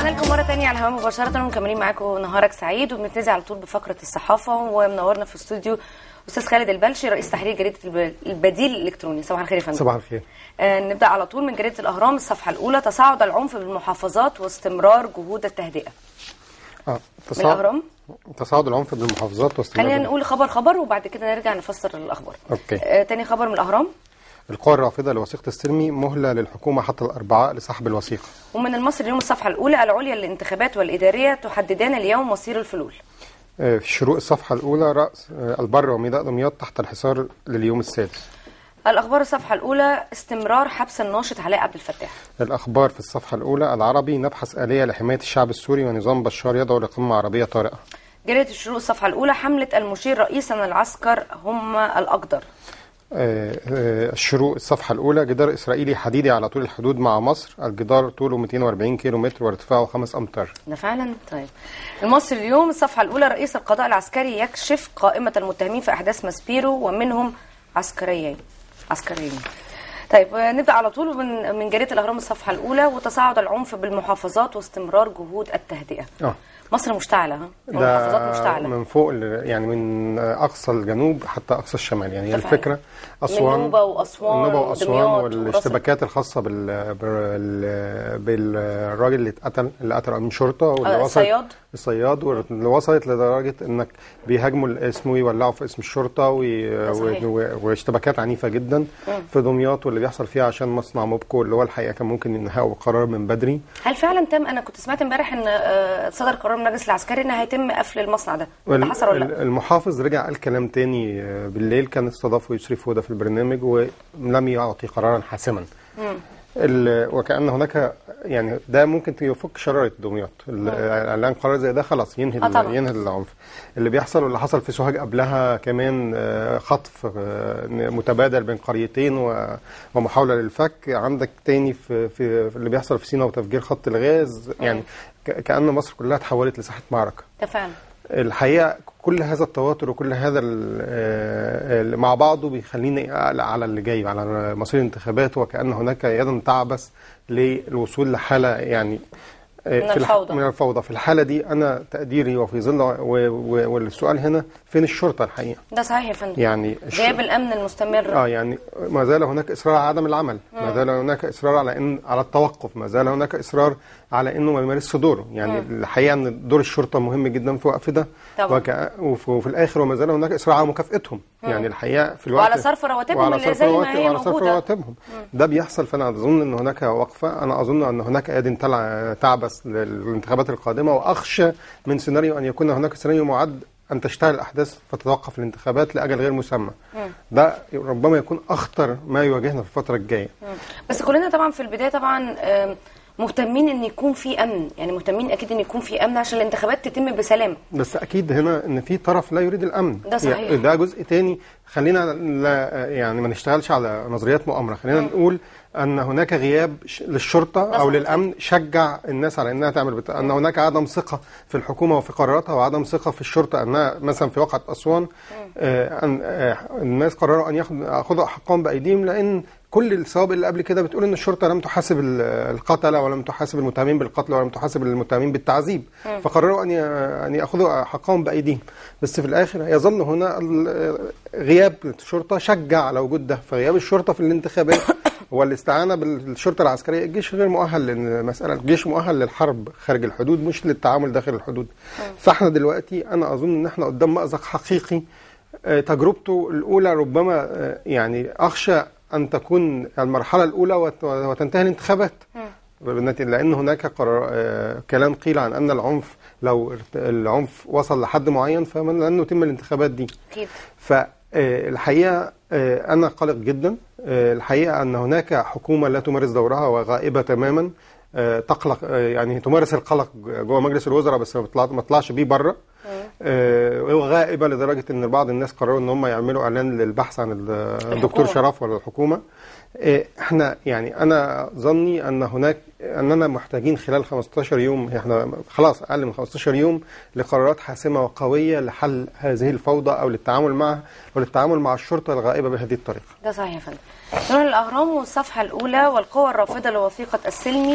رجعنا لكم مرة تانية على الهواء مباشرة ومكملين معاكم نهارك سعيد وبنبتدي على طول بفقرة الصحافة ومنورنا في الاستوديو أستاذ خالد البلشي رئيس تحرير جريدة الب- البديل الإلكتروني صباح الخير يا فندم صباح الخير آه نبدأ على طول من جريدة الأهرام الصفحة الأولى تصاعد العنف بالمحافظات واستمرار جهود التهدئة اه من الأهرام تصاعد العنف بالمحافظات واستمرار خلينا نقول خبر خبر وبعد كده نرجع نفسر الأخبار اوكي آه تاني خبر من الأهرام القوى الرافضه لوثيقه السلمي مهله للحكومه حتى الاربعاء لسحب الوثيقه ومن المصري اليوم الصفحة الأولى العليا للانتخابات والإدارية تحددان اليوم مصير الفلول آه، في شروق الصفحه الاولى راس آه، البر وميناء دمياط تحت الحصار لليوم السادس الأخبار الصفحة الأولى استمرار حبس الناشط علاء عبد الفتاح الاخبار في الصفحه الاولى العربي نبحث اليه لحمايه الشعب السوري ونظام بشار يدعو لقمه عربيه طارئه جريدة الشروق الصفحة الأولى حملة المشير رئيسا العسكر هم الأقدر آه، آه، الشروق الصفحة الأولى جدار إسرائيلي حديدي على طول الحدود مع مصر الجدار طوله 240 كيلو متر وارتفاعه 5 أمتار ده فعلا طيب المصري اليوم الصفحة الأولى رئيس القضاء العسكري يكشف قائمة المتهمين في أحداث ماسبيرو ومنهم عسكريين عسكريين طيب آه، نبدأ على طول من من جريدة الأهرام الصفحة الأولى وتصاعد العنف بالمحافظات واستمرار جهود التهدئة اه مصر مشتعلة ها المحافظات مشتعلة من فوق ال- يعني من أقصى الجنوب حتى أقصى الشمال يعني هي تفهم. الفكرة أسوان نوبة وأسوان نوبة وأسوان ودمياط والاشتباكات الخاصة بال بال- بالراجل اللي اتقتل اللي قتل أمين شرطة واللي آه، وصلت الصياد الصياد واللي وصلت لدرجة إنك بيهاجموا الاسم ويولعوا في اسم الشرطة وي- صحيح. و- واشتباكات عنيفة جدا في دمياط واللي بيحصل فيها عشان مصنع موبكو اللي هو الحقيقة كان ممكن ينهاء بقرار من بدري هل فعلا تم انا كنت سمعت امبارح ان آه، صدر قرار من المجلس العسكري ان هيتم قفل المصنع ده ده حصل ولا لا المحافظ رجع قال كلام تاني آه، بالليل كان استضافه يسري فوده في البرنامج ولم يعطي قرارا حاسما ال- وكأن هناك يعني ده ممكن يفك شرارة دمياط ال- اعلان قرار زي ده خلاص ينهي آه طبعا. ينهي العنف اللي بيحصل واللي حصل في سوهاج قبلها كمان آه، خطف آه، متبادل بين قريتين و- ومحاولة للفك عندك تاني في, في في اللي بيحصل في سينا وتفجير خط الغاز يعني ك- كأن مصر كلها تحولت لساحة معركة ده فعلا الحقيقه كل هذا التوتر وكل هذا ال- آه، ال- مع بعضه بيخليني اقلق على اللي جاي على مصير الانتخابات وكان هناك يدا تعبث للوصول لحاله يعني آه، من في الح- الفوضى. من الفوضى في الحاله دي انا تقديري وفي ظل و- و- والسؤال هنا فين الشرطه الحقيقه ده صحيح يا فندم يعني الش- غياب الامن المستمر اه يعني ما زال هناك اصرار على عدم العمل ما زال هناك اصرار على ان على التوقف ما زال هناك اصرار على انه ما يمارسش دوره يعني الحقيقه ان دور الشرطه مهم جدا في وقف ده طبعا. وك... وفي, وفي الاخر وما زال هناك اصرار على مكافئتهم يعني الحقيقه في الوقت وعلى صرف رواتبهم وعلى اللي صرف زي ما رواتب- هي وعلى صرف موجودة. رواتبهم ده بيحصل فانا اظن ان هناك وقفه انا اظن ان هناك يد تلع- تعبث للانتخابات القادمه واخشى من سيناريو ان يكون هناك سيناريو معد ان تشتعل الاحداث فتتوقف الانتخابات لاجل غير مسمى ده ربما يكون اخطر ما يواجهنا في الفتره الجايه بس كلنا طبعا في البدايه طبعا آم، مهتمين ان يكون في امن يعني مهتمين اكيد ان يكون في امن عشان الانتخابات تتم بسلام بس اكيد هنا ان في طرف لا يريد الامن ده صحيح. يعني ده جزء تاني خلينا لا يعني ما نشتغلش على نظريات مؤامره خلينا نقول ان هناك غياب ش- للشرطه ده او صحيح. للامن شجع الناس على انها تعمل بتا... ان هناك عدم ثقه في الحكومه وفي قراراتها وعدم ثقه في الشرطه انها مثلا في واقعه اسوان آه أن آه الناس قرروا ان ياخد- ياخذوا حقهم بايديهم لان كل السوابق اللي قبل كده بتقول ان الشرطه لم تحاسب ال- القتله ولم تحاسب المتهمين بالقتل ولم تحاسب المتهمين بالتعذيب فقرروا ان ي- ان ياخذوا حقهم بايديهم بس في الاخر يظل هنا ال- غياب الشرطه شجع على وجود ده فغياب الشرطه في الانتخابات والاستعانه بالشرطه العسكريه الجيش غير مؤهل لان مساله الجيش مؤهل للحرب خارج الحدود مش للتعامل داخل الحدود فاحنا دلوقتي انا اظن ان احنا قدام مأزق حقيقي آه، تجربته الاولى ربما آه، يعني اخشى ان تكون المرحله الاولى وت- وتنتهي الانتخابات بالنتيجة- لان هناك قرار آه، كلام قيل عن ان العنف لو ارت- العنف وصل لحد معين فمن لن نتم الانتخابات دي اكيد فالحقيقه انا قلق جدا آه، الحقيقه ان هناك حكومه لا تمارس دورها وغائبه تماما آه، تقلق آه، يعني تمارس القلق جوه مجلس الوزراء بس ما تطلع- ما تطلعش بيه بره آه، وغائبه لدرجه ان بعض الناس قرروا ان هم يعملوا اعلان للبحث عن ال- الدكتور الحكومة. شرف ولا الحكومه آه، احنا يعني انا ظني ان هناك اننا محتاجين خلال 15 يوم احنا خلاص اقل من 15 يوم لقرارات حاسمه وقويه لحل هذه الفوضى او للتعامل معها وللتعامل مع الشرطه الغائبه بهذه الطريقه. ده صحيح يا فندم نروح للاهرام والصفحه الاولى والقوى الرافضه لوثيقه السلمي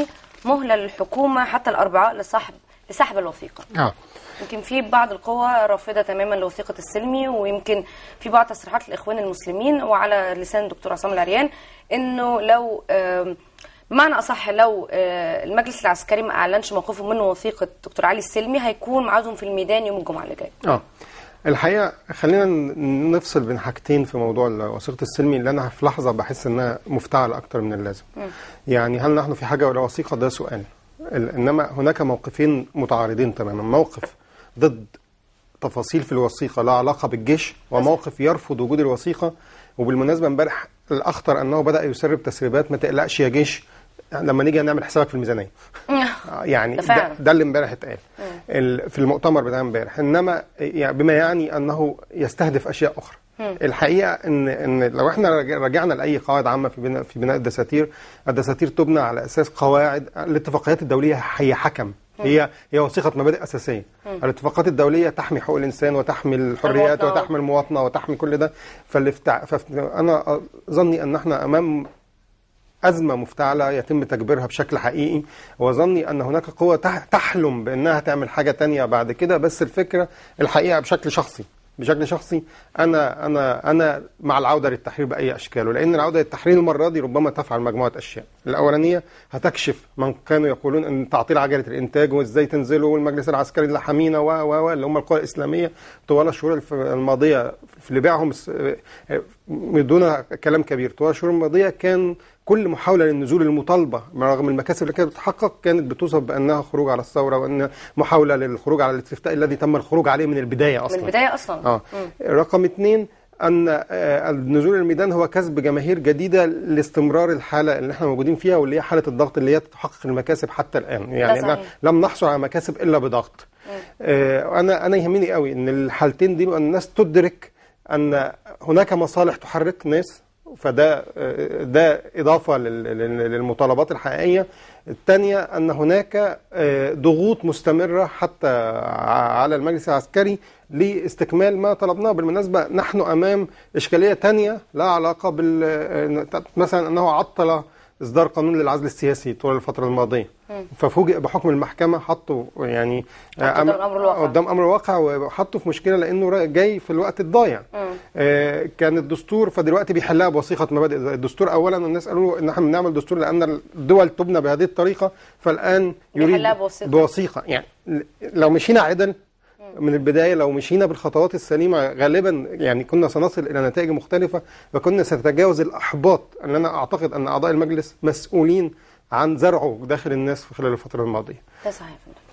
مهله للحكومه حتى الاربعاء لسحب لسحب الوثيقه اه يمكن في بعض القوى رافضه تماما لوثيقه السلمي ويمكن في بعض تصريحات الاخوان المسلمين وعلى لسان دكتور عصام العريان انه لو آم، بمعنى اصح لو آه، المجلس العسكري ما اعلنش موقفه من وثيقه دكتور علي السلمي هيكون معادهم في الميدان يوم الجمعه اللي جاي اه الحقيقه خلينا ن- نفصل بين حاجتين في موضوع وثيقه السلمي اللي انا في لحظه بحس انها مفتعله اكتر من اللازم. يعني هل نحن في حاجه ولا وثيقه ده سؤال. ال- انما هناك موقفين متعارضين تماما، موقف ضد تفاصيل في الوثيقه لا علاقه بالجيش وموقف يرفض وجود الوثيقه وبالمناسبه امبارح الاخطر انه بدا يسرب تسريبات ما تقلقش يا جيش لما نيجي نعمل حسابك في الميزانيه. آه، يعني ده ده, فعلا. ده اللي امبارح اتقال ال- في المؤتمر بتاع امبارح انما يعني بما يعني انه يستهدف اشياء اخرى الحقيقه ان ان لو احنا رج- رجعنا لاي قواعد عامه في بناء في بناء الدساتير الدساتير تبنى على اساس قواعد الاتفاقيات الدوليه هي حكم هي هي وثيقه مبادئ اساسيه الاتفاقات الدوليه تحمي حقوق الانسان وتحمي الحريات المواطنة. وتحمي المواطنه وتحمي كل ده فالافتع... فانا ظني ان احنا امام أزمة مفتعلة يتم تكبيرها بشكل حقيقي وظني أن هناك قوة تح- تحلم بأنها تعمل حاجة تانية بعد كده بس الفكرة الحقيقة بشكل شخصي بشكل شخصي أنا أنا أنا مع العودة للتحرير بأي أشكاله لأن العودة للتحرير المرة دي ربما تفعل مجموعة أشياء الأولانية هتكشف من كانوا يقولون أن تعطيل عجلة الإنتاج وإزاي تنزلوا والمجلس العسكري اللي حمينا و و و اللي هم القوى الإسلامية طوال الشهور الف- الماضية في لبيعهم الس- دون كلام كبير طوال الشهور الماضية كان كل محاولة للنزول المطالبة رغم المكاسب اللي كانت بتتحقق كانت بتوصف بأنها خروج على الثورة وأن محاولة للخروج على الاستفتاء الذي تم الخروج عليه من البداية من أصلا البدايه اصلا اه رقم اثنين ان آه، النزول الميدان هو كسب جماهير جديده لاستمرار الحاله اللي احنا موجودين فيها واللي هي حاله الضغط اللي هي تحقق المكاسب حتى الان يعني صحيح. أنا لم نحصل على مكاسب الا بضغط آه، انا انا يهمني قوي ان الحالتين دي ان الناس تدرك ان هناك مصالح تحرك ناس فده آه، ده اضافه لل- لل- للمطالبات الحقيقيه الثانيه ان هناك آه، ضغوط مستمره حتى ع- على المجلس العسكري لاستكمال ما طلبناه بالمناسبه نحن امام اشكاليه ثانيه لا علاقه بال آه، مثلا انه عطل اصدار قانون للعزل السياسي طول الفتره الماضيه ففوجئ بحكم المحكمه حطوا يعني حطوا قدام الأمر الواقع. قدام امر واقع وحطوا في مشكله لانه را- جاي في الوقت الضايع آه كان الدستور فدلوقتي بيحلها بوثيقه مبادئ الدستور اولا الناس قالوا ان احنا بنعمل دستور لان الدول تبنى بهذه الطريقه فالان يريد بيحلها بوثيقة. بوثيقه يعني ل- لو مشينا عدل من البدايه لو مشينا بالخطوات السليمه غالبا يعني كنا سنصل الى نتائج مختلفه وكنا سنتجاوز الاحباط ان انا اعتقد ان اعضاء المجلس مسؤولين عن زرعه داخل الناس في خلال الفتره الماضيه ده صحيح يا فندم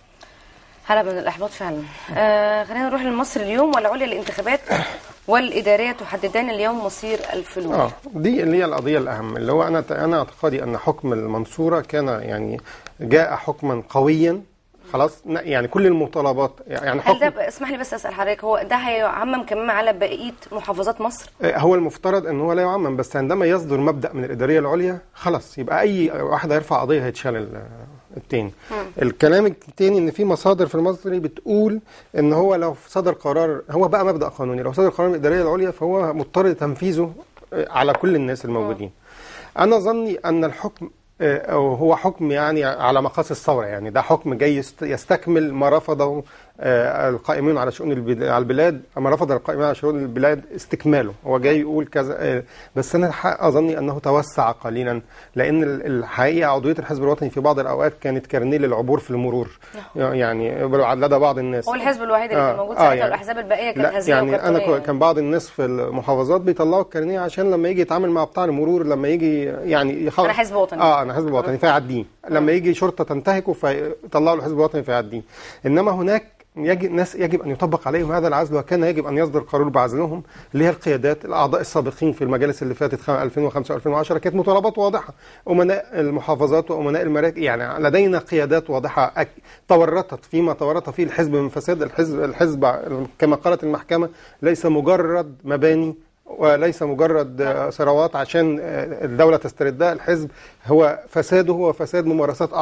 هلا من الاحباط فعلا آه خلينا نروح لمصر اليوم والعليا للانتخابات والاداريه تحددان اليوم مصير الفلول اه دي اللي هي القضيه الاهم اللي هو انا انا اعتقادي ان حكم المنصوره كان يعني جاء حكما قويا خلاص ن- يعني كل المطالبات يعني هل حكم ده ب- اسمح لي بس اسال حضرتك هو ده هيعمم كمان على بقيه محافظات مصر هو المفترض ان هو لا يعمم بس عندما يصدر مبدا من الاداريه العليا خلاص يبقى اي واحد هيرفع قضيه هيتشال ال- التاني الكلام التاني ان في مصادر في المصري بتقول ان هو لو صدر قرار هو بقى مبدا قانوني لو صدر قرار من الاداريه العليا فهو مضطر لتنفيذه على كل الناس الموجودين انا ظني ان الحكم آه، هو حكم يعني على مقاس الثوره يعني ده حكم جاي يست- يستكمل ما رفضه آه، القائمين على شؤون البد- على البلاد ما رفض القائمين على شؤون البلاد استكماله هو جاي يقول كذا آه، بس انا الحق اظني انه توسع قليلا لان ال- الحقيقه عضويه الحزب الوطني في بعض الاوقات كانت كارنيه للعبور في المور يعني لدى بعض الناس هو الحزب الوحيد اللي آه، كان موجود آه، ساعتها يعني- والاحزاب الباقيه كانت لا هزيله يعني انا وكرتونية كو- كان بعض الناس في المحافظات بيطلعوا الكارنيه عشان لما يجي يتعامل مع بتاع المرور لما يجي يعني يخلص أنا حزب وطني. اه انا حزب وطني فيعديه لما يجي شرطه تنتهكه فيطلعوا له حزب وطني فيعديه انما هناك يجب ناس يجب ان يطبق عليهم هذا العزل وكان يجب ان يصدر قرار بعزلهم اللي هي القيادات الاعضاء السابقين في المجالس اللي فاتت خ- 2005 و2010 كانت مطالبات واضحه امناء المحافظات وامناء المراكز يعني لدينا قيادات واضحه أك- تورطت فيما تورط فيه الحزب من فساد الحزب الحزب كما قالت المحكمه ليس مجرد مباني وليس مجرد آه، ثروات عشان آه، الدولة تستردها الحزب هو فساده هو فساد ممارسات أعضاء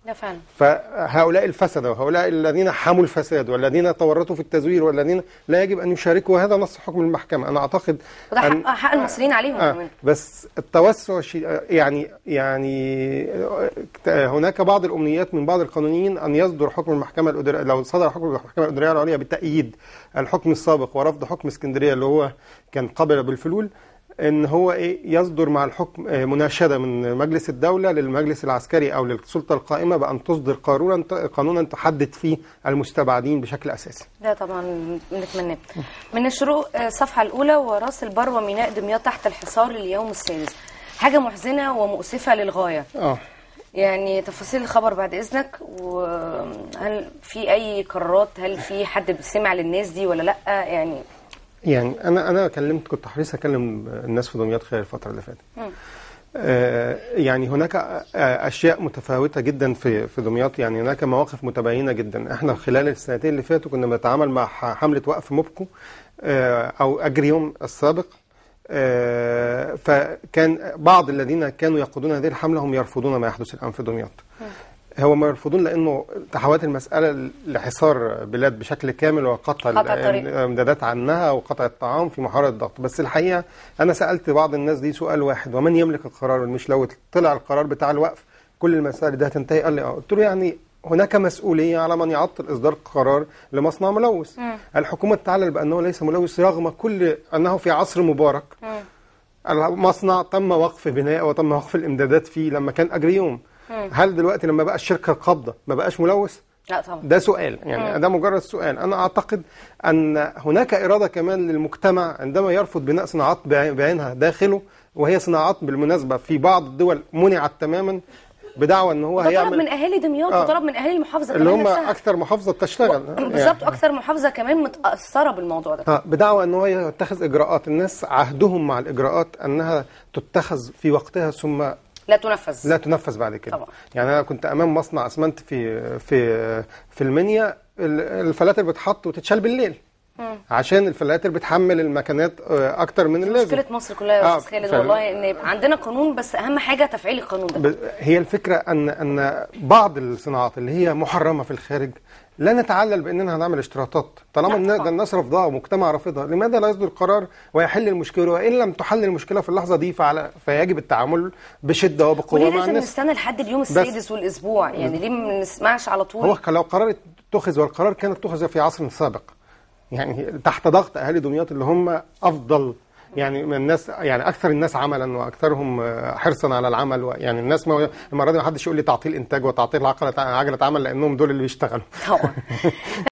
ده فعلا فهؤلاء الفسدة وهؤلاء الذين حموا الفساد والذين تورطوا في التزوير والذين لا يجب أن يشاركوا وهذا نص حكم المحكمة أنا أعتقد وده أن- حق, حق المصريين عليهم آه كمان بس التوسع شيء- يعني يعني آه، هناك بعض الامنيات من بعض القانونيين ان يصدر حكم المحكمه الاداريه لو صدر حكم المحكمه الاداريه العليا بتأييد الحكم السابق ورفض حكم اسكندريه اللي هو كان قابل بالفلول ان هو ايه يصدر مع الحكم آه، مناشده من مجلس الدوله للمجلس العسكري او للسلطه القائمه بان تصدر قانونا قانونا تحدد فيه المستبعدين بشكل اساسي ده طبعا بنتمناه من الشروق آه، الصفحه الاولى وراس البر وميناء دمياط تحت الحصار لليوم السادس حاجه محزنه ومؤسفه للغايه اه يعني تفاصيل الخبر بعد اذنك وهل في اي قرارات هل في حد سمع للناس دي ولا لا يعني يعني انا انا كلمت كنت حريص اكلم الناس في دمياط خلال الفتره اللي فاتت آه، يعني هناك آه، اشياء متفاوته جدا في في دمياط يعني هناك مواقف متباينه جدا احنا خلال السنتين اللي فاتوا كنا بنتعامل مع ح- حمله وقف موبكو آه، او اجريوم السابق آه، فكان بعض الذين كانوا يقودون هذه الحمله هم يرفضون ما يحدث الان في دمياط هو ما يرفضون لانه تحولت المساله لحصار بلاد بشكل كامل وقطع قطع الطريق. الامدادات عنها وقطع الطعام في محاوله الضغط بس الحقيقه انا سالت بعض الناس دي سؤال واحد ومن يملك القرار مش لو طلع القرار بتاع الوقف كل المسائل دي هتنتهي قال لي اه قلت له يعني هناك مسؤوليه على من يعطل اصدار قرار لمصنع ملوث الحكومه تعلل بانه ليس ملوث رغم كل انه في عصر مبارك المصنع تم وقف بناء وتم وقف الامدادات فيه لما كان اجريوم هل دلوقتي لما بقى الشركه القابضه ما بقاش ملوث لا طبعا ده سؤال يعني ده مجرد سؤال انا اعتقد ان هناك اراده كمان للمجتمع عندما يرفض بناء صناعات بعين- بعينها داخله وهي صناعات بالمناسبه في بعض الدول منعت تماما بدعوى ان هو ده طلب هيعمل من اهالي دمياط آه. وطلب من اهالي المحافظه اللي كمان هم نفسها اكثر محافظه بتشتغل بالظبط اكثر محافظه كمان متاثره بالموضوع ده آه، بدعوى ان هو يتخذ اجراءات الناس عهدهم مع الاجراءات انها تتخذ في وقتها ثم لا تنفذ لا تنفذ بعد كده طبعا. يعني انا كنت امام مصنع اسمنت في في في المنيا ال- الفلاتر بتحط وتتشال بالليل عشان الفلاتر بتحمل المكانات آه، اكتر من اللازم مشكله مصر كلها يا آه، استاذ خالد ف- والله ان يبقى عندنا قانون بس اهم حاجه تفعيل القانون ده ب- هي الفكره ان ان بعض الصناعات اللي هي محرمه في الخارج لا نتعلل باننا هنعمل اشتراطات طالما لا النا- طبعا. ده الناس رافضاها ومجتمع رافضها لماذا لا يصدر قرار ويحل المشكله وان لم تحل المشكله في اللحظه دي فعلى فيجب التعامل بشده وبقوه وليه مع لازم الناس نستنى لحد اليوم السادس والاسبوع يعني ليه ما نسمعش على طول هو لو قرار اتخذ والقرار كان اتخذ في عصر سابق يعني تحت ضغط اهالي دمياط اللي هم افضل يعني من الناس يعني اكثر الناس عملا واكثرهم آه، حرصا على العمل و- يعني الناس ما المره دي ما حدش يقول لي تعطيل انتاج وتعطيل عقله عجله عمل لانهم دول اللي بيشتغلوا طبعا